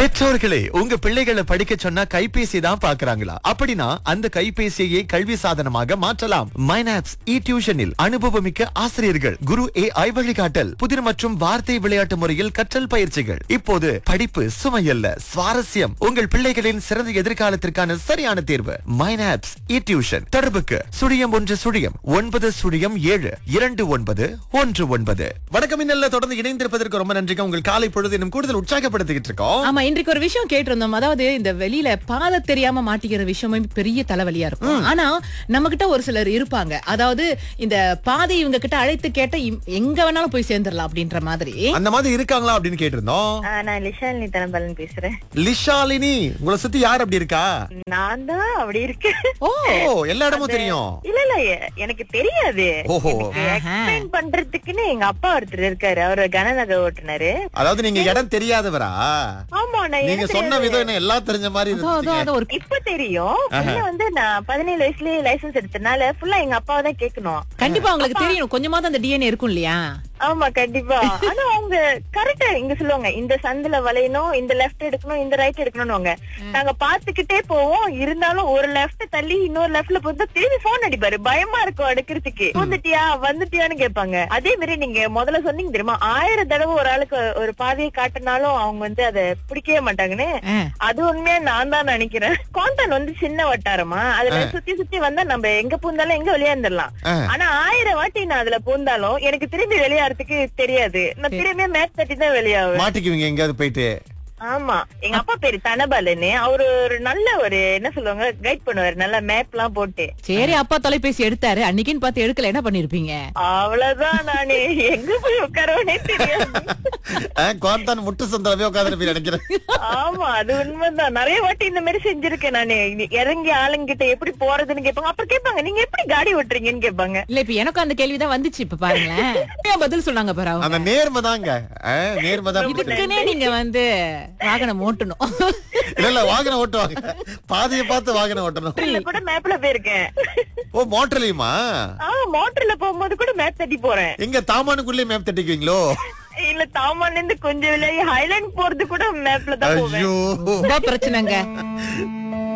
பெற்றோர்களே உங்க பிள்ளைகளை படிக்க சொன்னா கைபேசி தான் பாக்குறாங்களா அப்படின்னா அந்த கைபேசியை கல்வி சாதனமாக மாற்றலாம் மைனாப்ஸ் இ டியூஷனில் அனுபவமிக்க ஆசிரியர்கள் குரு ஏ ஐ வழிகாட்டல் புதிர் மற்றும் வார்த்தை விளையாட்டு முறையில் கற்றல் பயிற்சிகள் இப்போது படிப்பு சுமையல்ல சுவாரஸ்யம் உங்கள் பிள்ளைகளின் சிறந்த எதிர்காலத்திற்கான சரியான தேர்வு மைனாப்ஸ் இ டியூஷன் தொடர்புக்கு சுழியம் ஒன்று சுழியம் ஒன்பது சுழியம் ஏழு இரண்டு ஒன்பது ஒன்று ஒன்பது வணக்கம் இன்னல்ல தொடர்ந்து இணைந்திருப்பதற்கு ரொம்ப நன்றிங்க உங்கள் காலை பொழுது இன்னும் கூடுதல் உற்சாகப்படுத்திக்கிட்டு இருக்கோம் ஆமா இன்றைக்கு ஒரு விஷயம் கேட்டிருந்தோம் அதாவது இந்த வெளியில பாத தெரியாம மாட்டிக்கிற விஷயமே பெரிய தலைவலியா இருக்கும் ஆனா நம்ம கிட்ட ஒரு சிலர் இருப்பாங்க அதாவது இந்த பாதை இவங்க கிட்ட அழைத்து கேட்ட இம்- எங்க வேணாலும் போய் சேர்ந்துடலாம் அப்படின்ற மாதிரி அந்த மாதிரி இருக்காங்களா அப்படின்னு கேட்டிருந்தோம் ஆ, நான் லிஷாலினி தனபாலன் பேசுறேன் லிஷாலினி உங்களை சுத்தி யார் அப்படி இருக்கா நான் தான் அப்படி இருக்கேன் ஓ ஓ எல்லா இடமும் தெரியும் இல்ல இல்ல எ- எனக்கு தெரியாது ஓஹோ எக்ஸ்பிளைன் பண்றதுக்குன்னு எங்க அப்பா ஒருத்தர் இருக்காரு அவரு கனநகை ஓட்டுனாரு அதாவது நீங்க இடம் தெரியாதவரா ஆமா நான் நீங்க எனக்கு சொன்ன விதம் என்ன எல்லாம் தெரிஞ்ச மாதிரி அதோ, அதோ, இருந்துச்சுங்க அதோ ஒரு இப்ப தெரியும் முன்ன வந்து நான் பதினேழு வயசுலயே லைசென்ஸ் எடுத்தனால ஃபுல்லா எங்க அப்பாவை தான் கேட்கணும் கண்டிப்பா உங்களுக்கு தெரியும் கொஞ்சமாவது அந்த டிஎன்ஏ இருக்கும் இல்லையா ஆமா கண்டிப்பா ஆனா அவங்க கரெக்டா இங்க சொல்லுவாங்க இந்த சந்துல வளையணும் இந்த லெஃப்ட் எடுக்கணும் இந்த ரைட் எடுக்கணும்னு நாங்க பாத்துக்கிட்டே போவோம் இருந்தாலும் ஒரு லெஃப்ட் தள்ளி இன்னொரு லெஃப்ட்ல போட்டு திரும்பி போன் அடிப்பாரு பயமா இருக்கும் அடுக்கிறதுக்கு வந்துட்டியா வந்துட்டியான்னு கேட்பாங்க அதே மாதிரி நீங்க முதல்ல சொன்னீங்க தெரியுமா ஆயிரம் தடவை ஒரு ஆளுக்கு ஒரு பாதையை காட்டினாலும் அவங்க வந்து அதை பிடிக்கவே மாட்டாங்கன்னு ஆ. அது உண்மையா நான் தான் நினைக்கிறேன் கான்டன் வந்து சின்ன வட்டாரமா அதுல சுத்தி சுத்தி வந்தா நம்ம எங்க பூந்தாலும் எங்க வெளியாந்துடலாம் ஆ. ஆனா ஆயிரம் வாட்டி நான் அதுல பூந்தாலும் எனக்கு திரும்பி வெளியாறதுக்கு தெரியாது நான் திரும்பியே மேப் தட்டி தான் வெளியாவேன் மாட்டிக்குவீங்க எங்கேயாவது போயிட்டு ஆமா எங்க அப்பா பேரு தனபாலன்னு அவரு ஒரு நல்ல ஒரு என்ன சொல்லுவாங்க கைட் பண்ணுவாரு நல்ல மேப் எல்லாம் போட்டு சரி அப்பா தொலைபேசி எடுத்தாரு அன்னைக்குன்னு பார்த்து எடுக்கல என்ன பண்ணிருப்பீங்க அவ்வளவுதான் நானு எங்க போய் உட்காரவனே தெரியாது குவாந்தான் முட்டு சந்திரமே உட்காந்து நினைக்கிறேன் ஆமா அது உண்மைதான் நிறைய வாட்டி இந்த மாதிரி செஞ்சிருக்கேன் நானு இது இறங்கி ஆளுங்கிட்ட எப்படி போறதுன்னு கேட்பாங்க அப்புறம் கேட்பாங்க நீங்க எப்படி காடி ஓட்டுறீங்கன்னு கேட்பாங்க இல்ல இப்ப எனக்கும் அந்த கேள்விதான் வந்துச்சு இப்ப பாருங்களேன் ஏன் பதில் சொன்னாங்க பாரு அவங்க அந்த நேர்மை தாங்க நேர்மை தான் இதுக்குன்னே நீங்க வந்து வாகனம் ஓட்டணும் இல்ல இல்ல வாகனம் ஓட்டுவாங்க பாதையை பார்த்து வாகனம் ஓட்டணும் இதுல கூட மேப்ல போயிருக்கேன் ஓ மோட்டர்லயுமா ஆ மோட்டர்ல போகும்போது கூட மேப் தட்டி போறேன் எங்க தாமானுக்குள்ளே மேப் தட்டிக்குவீங்களோ இல்ல தாமான்ல இருந்து கொஞ்சம் விளையாடி ஹைலாண்ட் போறது கூட மேப்ல தான் போவேன் ஐயோ ரொம்ப பிரச்சனைங்க